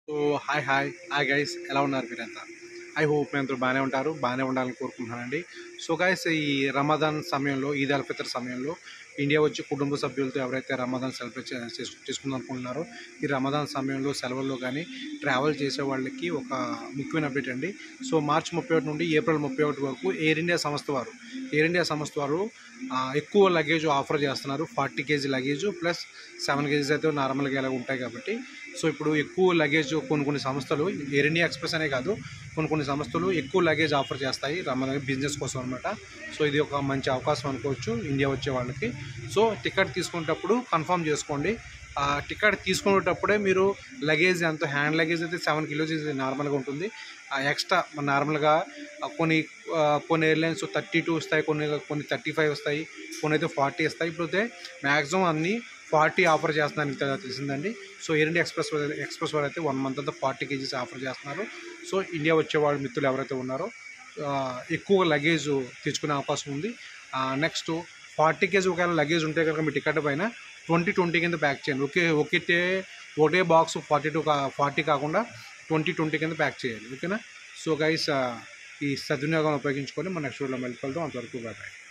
so hi hi hi guys ఎలా ఉన్నారు మీరంతా ఐ హోప్ మీ అందరూ బాగానే ఉంటారు బాగానే ఉండాలని కోరుకుంటున్నానండి సో గైస్ ఈ రమదాన్ సమయంలో ఈద్ అల్ ఫితర్ సమయంలో ఇండియా వచ్చి కుటుంబ సభ్యులతో ఎవరైతే రమదాన్ సెలబ్రేట్ చేసు చేసుకుందాం అనుకుంటున్నారో ఈ రమదాన్ సమయంలో సెలవుల్లో కానీ ట్రావెల్ చేసే వాళ్ళకి ఒక ముఖ్యమైన అప్డేట్ అండి సో మార్చి ముప్పై ఒకటి నుండి ఏప్రిల్ ముప్పై ఒకటి వరకు ఎయిర్ ఇండియా సంస్థ వారు ఎయిర్ ఇండియా సంస్థ వారు ఆ, ఎక్కువ లగేజ్ ఆఫర్ చేస్తున్నారు forty KG luggage plus seven KGs అయితే నార్మల్గా ఇలా ఉంటాయి కాబట్టి సో ఇప్పుడు ఎక్కువ లగేజ్ కొన్ని కొన్ని సంస్థలు ఎయిర్ ఇండియా ఎక్స్ప్రెస్ అనే కాదు కొన్ని కొన్ని సంస్థలు ఎక్కువ లగేజ్ ఆఫర్ చేస్తాయి రమ్మని బిజినెస్ కోసం అనమాట సో ఇది ఒక మంచి అవకాశం అనుకోవచ్చు ఇండియా వచ్చే వాళ్ళకి సో టికెట్ తీసుకునేటప్పుడు కన్ఫర్మ్ చేసుకోండి ఆ టికెట్ తీసుకునేటప్పుడే మీరు లగేజ్ ఎంత హ్యాండ్ లగేజ్ అయితే సెవెన్ కిలోస్ ఇది నార్మల్గా ఉంటుంది ఆ ఎక్స్ట్రా నార్మల్గా ఆ కొన్ని ఆ, కొన్ని ఎయిర్లైన్స్ థర్టీ టూ వస్తాయి కొన్ని కొన్ని థర్టీ ఫైవ్ వస్తాయి కొన్ని అయితే ఫార్టీ వస్తాయి ఇప్పుడు అయితే మ్యాక్సిమం అన్నీ ఫార్టీ ఆఫర్ చేస్తున్నారని తె- తెలిసిందండి సో ఎయిర్ ఇండియా ఎక్స్ప్రెస్ వారు- ఎక్స్ప్రెస్ వారు అయితే వన్ మంత్ అంతా ఫార్టీ కేజీస్ ఆఫర్ చేస్తున్నారు సో ఇండియా వచ్చే వాళ్ళ మిత్రులు ఎవరైతే ఉన్నారో ఆ, ఎక్కువ లగేజ్ తెచ్చుకునే అవకాశం ఉంది నెక్స్ట్ ఫార్టీ కేజీ ఒకవేళ లగేజ్ ఉంటే కనుక మీ టికెట్ పైన ట్వంటీ ట్వంటీ కింద ప్యాక్ చేయండి ఒకే ఒకటే ఒకటే బాక్స్ ఫార్టీ టూ కా ఫార్టీ కాకుండా ట్వంటీ ట్వంటీ కింద ప్యాక్ చేయాలి ఓకేనా సో గైస్ ఈ సద్వినియోగం ఉపయోగించుకొని మన నెక్స్ట్ వీడియోలో మళ్ళీ కలుద్దాం అంతవరకు బాయ్